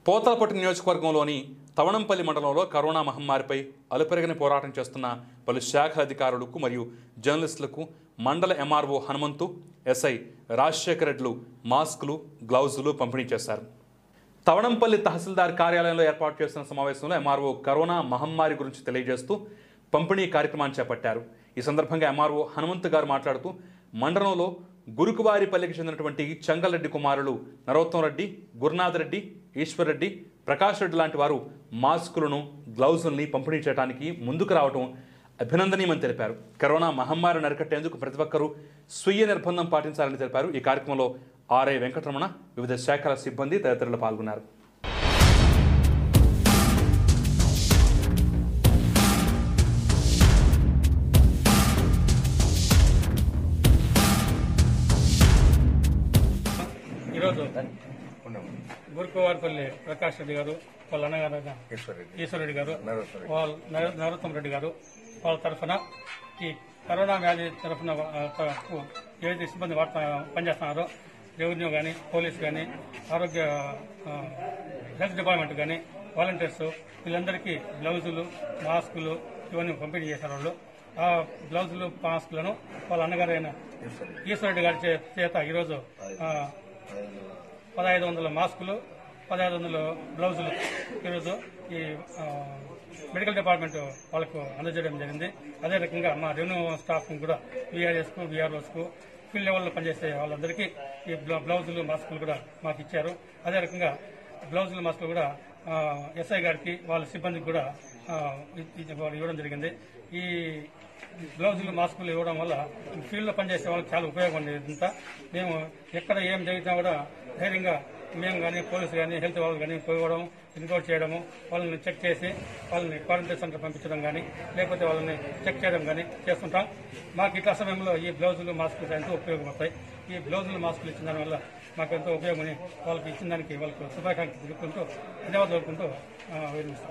పోతలపట్టు నియోజకవర్గంలోని తవణంపల్లి మండలంలో కరోనా మహమ్మారిపై అలుపెరగని పోరాటం చేస్తున్న పలు శాఖల అధికారులకు మరియు జర్నలిస్టులకు మండల ఎంఆర్ఓ హనుమంతు ఎస్ఐ రాజశేఖర్ రెడ్లు మాస్కులు గ్లౌజులు పంపిణీ చేశారు తవణంపల్లి తహసీల్దార్ కార్యాలయంలో ఏర్పాటు చేసిన సమావేశంలో ఎంఆర్ఓ కరోనా మహమ్మారి గురించి తెలియజేస్తూ పంపిణీ కార్యక్రమాన్ని చేపట్టారు ఈ సందర్భంగా ఎంఆర్ఓ హనుమంత్ గారు మాట్లాడుతూ మండలంలో గురుకువారిపల్లికి చెందినటువంటి చంగల్రెడ్డి కుమారులు నరోత్తం రెడ్డి గురునాథ్ రెడ్డి ఈశ్వర్ రెడ్డి ప్రకాష్ రెడ్డి లాంటి వారు మాస్కులను గ్లౌజుల్ని పంపిణీ చేయడానికి ముందుకు రావడం అభినందనీయమని తెలిపారు కరోనా మహమ్మారిని అరికట్టేందుకు ప్రతి ఒక్కరూ స్వీయ నిర్బంధం పాటించాలని తెలిపారు ఈ కార్యక్రమంలో ఆర్ఐ వెంకటరమణ వివిధ శాఖల సిబ్బంది తదితరులు పాల్గొన్నారు ఈరోజు గురుకువారిపల్లి ప్రకాష్ రెడ్డి గారు వాళ్ళ అన్నగారు ఈశ్వరరెడ్డి గారు వాళ్ళ నర- నరోత్తం రెడ్డి గారు వాళ్ళ తరఫున ఈ కరోనా వ్యాధి తరఫున ఆ, తరఫు ఏదైతే సిబ్బంది వాడుతా పనిచేస్తున్నారో రెవెన్యూ కానీ పోలీస్ కానీ ఆరోగ్య ఆ, హెల్త్ డిపార్ట్మెంట్ కానీ వాలంటీర్స్ వీళ్ళందరికీ గ్లౌజులు మాస్కులు ఇవన్నీ పంపిణీ చేశారు వాళ్ళు ఆ గ్లౌజులు మాస్కులను వాళ్ళ అన్నగారైన ఈశ్వరరెడ్డి గారి చే- చేత ఈరోజు ఆ, పదహైదు వందల మాస్కులు పదహైదు వందల బ్లౌజులు ఈరోజు ఈ ఆ, మెడికల్ డిపార్ట్మెంట్ వాళ్ళకు అందజేయడం జరిగింది అదే రకంగా మా రెవెన్యూ స్టాఫ్ కూడా వీఆర్ఎస్కు వీఆర్ఓస్కు ఫీల్డ్ లెవెల్లో పనిచేసే వాళ్ళందరికీ ఈ బ్లౌ- బ్లౌజులు మాస్కులు కూడా మాకు ఇచ్చారు అదే రకంగా బ్లౌజులు మాస్కులు కూడా ఆ, ఎస్ఐ గారికి వాళ్ళ సిబ్బందికి కూడా ఆ, ఇ- ఇ- ఇవ్వడం జరిగింది ఈ గ్లౌజులు మాస్కులు ఇవ్వడం వల్ల ఫీల్డ్లో పనిచేసే వాళ్ళకి చాలా ఉపయోగం ఉంది ఇదంతా మేము ఎక్కడ ఏం జరిగినా కూడా ధైర్యంగా మేము కానీ పోలీసు కానీ హెల్త్ వాళ్ళు కానీ పోవడం ఇన్కౌట్ చేయడము వాళ్ళని చెక్ చేసి వాళ్ళని క్వారంటైన్ సెంటర్ పంపించడం కానీ లేకపోతే వాళ్ళని చెక్ చేయడం కానీ చేస్తుంటాం మాకు ఇట్లా సమయంలో ఈ బ్లౌజులు మాస్కులు ఎంతో ఉపయోగపడతాయి ఈ బ్లౌజులు మాస్కులు ఇచ్చిన దానివల్ల మాకు ఎంతో ఉపయోగమని వాళ్ళకి ఇచ్చిన దానికి వాళ్ళకు శుభాకాంక్షలు తెలుపుకుంటూ ధన్యవాదాలు తెలుపుకుంటూ ఆ, విరమిస్తాం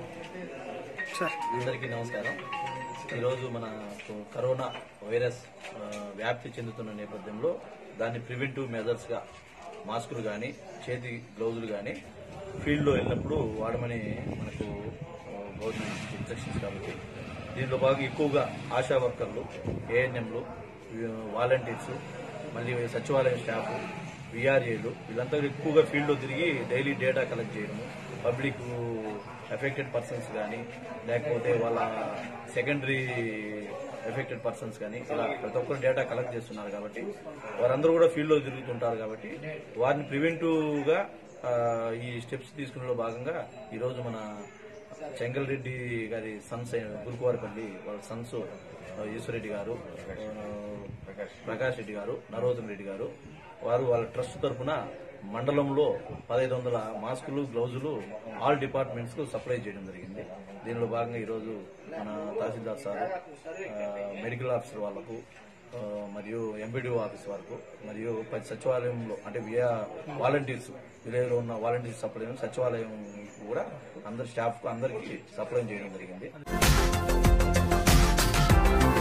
అందరికీ నమస్కారం ఈరోజు మన కరోనా వైరస్ ఆ, వ్యాప్తి చెందుతున్న నేపథ్యంలో దాన్ని ప్రివెంటివ్ మెజర్స్గా మాస్కులు కానీ చేతి గ్లౌజులు కానీ ఫీల్డ్లో వెళ్ళినప్పుడు వాడమని మనకు ఆ, గవర్నమెంట్ ఇన్స్ట్రక్షన్స్ కాబట్టి దీనిలో బాగా ఎక్కువగా ఆశా వర్కర్లు ఏఎన్ఎంలు వాలంటీర్స్ మళ్ళీ సచివాలయం స్టాఫ్ విఆర్ఏలు వీళ్ళంతా ఎక్కువగా ఫీల్డ్లో తిరిగి డైలీ డేటా కలెక్ట్ చేయడము పబ్లిక్ ఎఫెక్టెడ్ పర్సన్స్ కానీ లేకపోతే వాళ్ళ సెకండరీ ఎఫెక్టెడ్ పర్సన్స్ కానీ ఇలా ప్రతి ఒక్కరు డేటా కలెక్ట్ చేస్తున్నారు కాబట్టి వారందరూ కూడా ఫీల్డ్లో తిరుగుతుంటారు కాబట్టి వారిని ప్రివెంటివ్గా ఆ, ఈ స్టెప్స్ తీసుకునే భాగంగా ఈరోజు మన చెంగల్రెడ్డి గారి సన్స్ అయిన గురుకువారిపల్లి వాళ్ళ సన్స్ ఆ, ఈశ్వరెడ్డి గారు ఆ, ప్రకాష్ రెడ్డి గారు నరోత్తమ్ రెడ్డి గారు వారు వాళ్ళ ట్రస్ట్ తరఫున మండలంలో పదహైదు వందల మాస్కులు గ్లౌజులు ఆల్ డిపార్ట్మెంట్స్ కు సప్లై చేయడం జరిగింది దీనిలో భాగంగా ఈరోజు మన తహసీల్దార్ సార్ ఆ, మెడికల్ ఆఫీసర్ వాళ్లకు ఆ, మరియు ఎంపీడీఓ ఆఫీస్ వరకు మరియు ప్రతి సచివాలయంలో అంటే వియా వాలంటీర్స్ విలేజ్ లో ఉన్న వాలంటీర్స్ సప్లై చేయడం, సచివాలయం కూడా అందరి స్టాఫ్ కు అందరికి సప్లై చేయడం జరిగింది